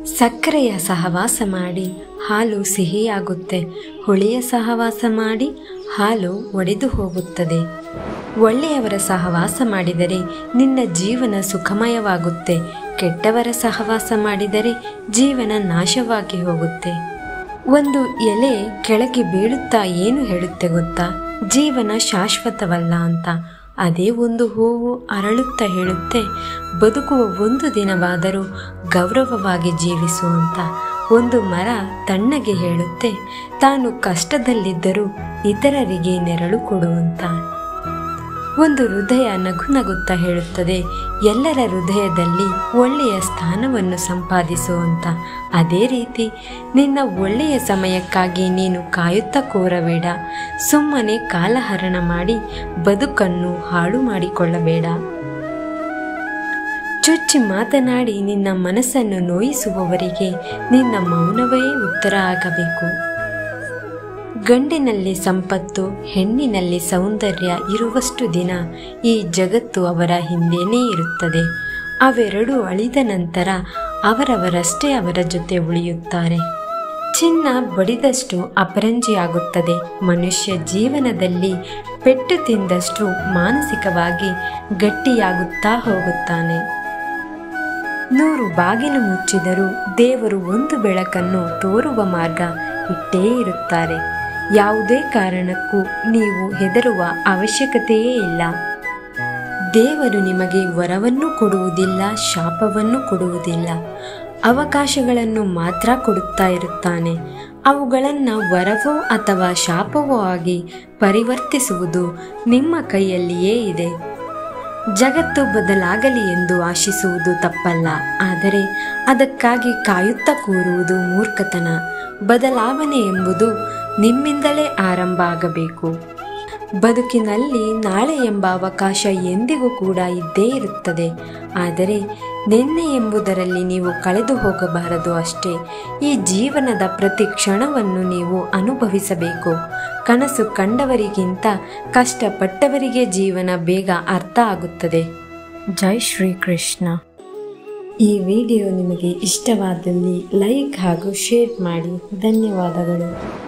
ಸಕ್ಕರೆಯ ಸಹವಾಸ ಮಾಡಿ ಹಾಲು ಸಿಹಿಯಾಗುತ್ತೆ ಹುಳಿಯ ಸಹವಾಸ ಮಾಡಿ ಹಾಲು ಒಡೆದು ಹೋಗುತ್ತದೆ ಒಳ್ಳೆಯವರ ಸಹವಾಸ ಮಾಡಿದರೆ ನಿನ್ನ ಜೀವನ ಸುಖಮಯವಾಗುತ್ತೆ ಕೆಟ್ಟವರ ಸಹವಾಸ ಮಾಡಿದರೆ ಜೀವನ ನಾಶವಾಗಿ ಹೋಗುತ್ತೆ ಒಂದು ಎಲೆ ಕೆಳಗೆ ಬೀಳುತ್ತಾ ಏನು ಹೇಳುತ್ತೆ ಗೊತ್ತಾ ಜೀವನ ಶಾಶ್ವತವಲ್ಲ ಅಂತ ಅದೇ ಒಂದು ಹೂವು ಅರಳುತ್ತಾ ಹೇಳುತ್ತೆ ಬದುಕುವ ಒಂದು ದಿನವಾದರೂ ಗೌರವವಾಗಿ ಜೀವಿಸು ಅಂತ ಒಂದು ಮರ ತಣ್ಣಗೆ ಹೇಳುತ್ತೆ ತಾನು ಕಷ್ಟದಲ್ಲಿದ್ದರೂ ಇತರರಿಗೆ ನೆರಳು ಕೊಡುವಂತ ಒಂದು ಹೃದಯ ನಗು ನಗುತ್ತಾ ಹೇಳುತ್ತದೆ ಎಲ್ಲರ ಹೃದಯದಲ್ಲಿ ಒಳ್ಳೆಯ ಸ್ಥಾನವನ್ನು ಸಂಪಾದಿಸುವಂತ ಅದೇ ರೀತಿ ನಿನ್ನ ಒಳ್ಳೆಯ ಸಮಯಕ್ಕಾಗಿ ನೀನು ಕಾಯುತ್ತಾ ಕೋರಬೇಡ ಸುಮ್ಮನೆ ಕಾಲಹರಣ ಮಾಡಿ ಬದುಕನ್ನು ಹಾಳು ಮಾಡಿಕೊಳ್ಳಬೇಡ ಚುಚ್ಚಿ ಮಾತನಾಡಿ ನಿನ್ನ ಮನಸ್ಸನ್ನು ನೋಯಿಸುವವರಿಗೆ ನಿನ್ನ ಮೌನವೇ ಉತ್ತರ ಆಗಬೇಕು ಗಂಡಿನಲ್ಲಿ ಸಂಪತ್ತು ಹೆಣ್ಣಿನಲ್ಲಿ ಸೌಂದರ್ಯ ಇರುವಷ್ಟು ದಿನ ಈ ಜಗತ್ತು ಅವರ ಹಿಂದೆನೇ ಇರುತ್ತದೆ ಅವೆರಡೂ ಅಳಿದ ನಂತರ ಅವರವರಷ್ಟೇ ಅವರ ಜೊತೆ ಉಳಿಯುತ್ತಾರೆ ಚಿನ್ನ ಬಡಿದಷ್ಟು ಅಪರಂಜಿಯಾಗುತ್ತದೆ ಮನುಷ್ಯ ಜೀವನದಲ್ಲಿ ಪೆಟ್ಟು ತಿಂದಷ್ಟು ಮಾನಸಿಕವಾಗಿ ಗಟ್ಟಿಯಾಗುತ್ತಾ ಹೋಗುತ್ತಾನೆ ನೂರು ಬಾಗಿಲು ಮುಚ್ಚಿದರೂ ದೇವರು ಒಂದು ಬೆಳಕನ್ನು ತೋರುವ ಮಾರ್ಗ ಇಟ್ಟೇ ಇರುತ್ತಾರೆ ಯಾವುದೇ ಕಾರಣಕ್ಕೂ ನೀವು ಹೆದರುವ ಅವಶ್ಯಕತೆಯೇ ಇಲ್ಲ ದೇವರು ನಿಮಗೆ ವರವನ್ನು ಕೊಡುವುದಿಲ್ಲ ಶಾಪವನ್ನು ಕೊಡುವುದಿಲ್ಲ ಅವಕಾಶಗಳನ್ನು ಮಾತ್ರ ಕೊಡುತ್ತಾ ಇರುತ್ತಾನೆ ಅವುಗಳನ್ನು ವರವೋ ಅಥವಾ ಶಾಪವೋ ಆಗಿ ಪರಿವರ್ತಿಸುವುದು ನಿಮ್ಮ ಕೈಯಲ್ಲಿಯೇ ಇದೆ ಜಗತ್ತು ಬದಲಾಗಲಿ ಎಂದು ಆಶಿಸುವುದು ತಪ್ಪಲ್ಲ ಆದರೆ ಅದಕ್ಕಾಗಿ ಕಾಯುತ್ತಾ ಕೂರುವುದು ಮೂರ್ಖತನ ಬದಲಾವಣೆ ಎಂಬುದು ನಿಮ್ಮಿಂದಲೇ ಆರಂಭ ಆಗಬೇಕು ಬದುಕಿನಲ್ಲಿ ನಾಳೆ ಎಂಬ ಅವಕಾಶ ಎಂದಿಗೂ ಕೂಡ ಇದ್ದೇ ಇರುತ್ತದೆ ಆದರೆ ನಿನ್ನೆ ಎಂಬುದರಲ್ಲಿ ನೀವು ಕಳೆದು ಹೋಗಬಾರದು ಅಷ್ಟೇ ಈ ಜೀವನದ ಪ್ರತಿ ಕ್ಷಣವನ್ನು ನೀವು ಅನುಭವಿಸಬೇಕು ಕನಸು ಕಂಡವರಿಗಿಂತ ಕಷ್ಟಪಟ್ಟವರಿಗೆ ಜೀವನ ಬೇಗ ಅರ್ಥ ಆಗುತ್ತದೆ ಜೈ ಶ್ರೀ ಕೃಷ್ಣ ಈ ವಿಡಿಯೋ ನಿಮಗೆ ಇಷ್ಟವಾದಲ್ಲಿ ಲೈಕ್ ಹಾಗೂ ಶೇರ್ ಮಾಡಿ ಧನ್ಯವಾದಗಳು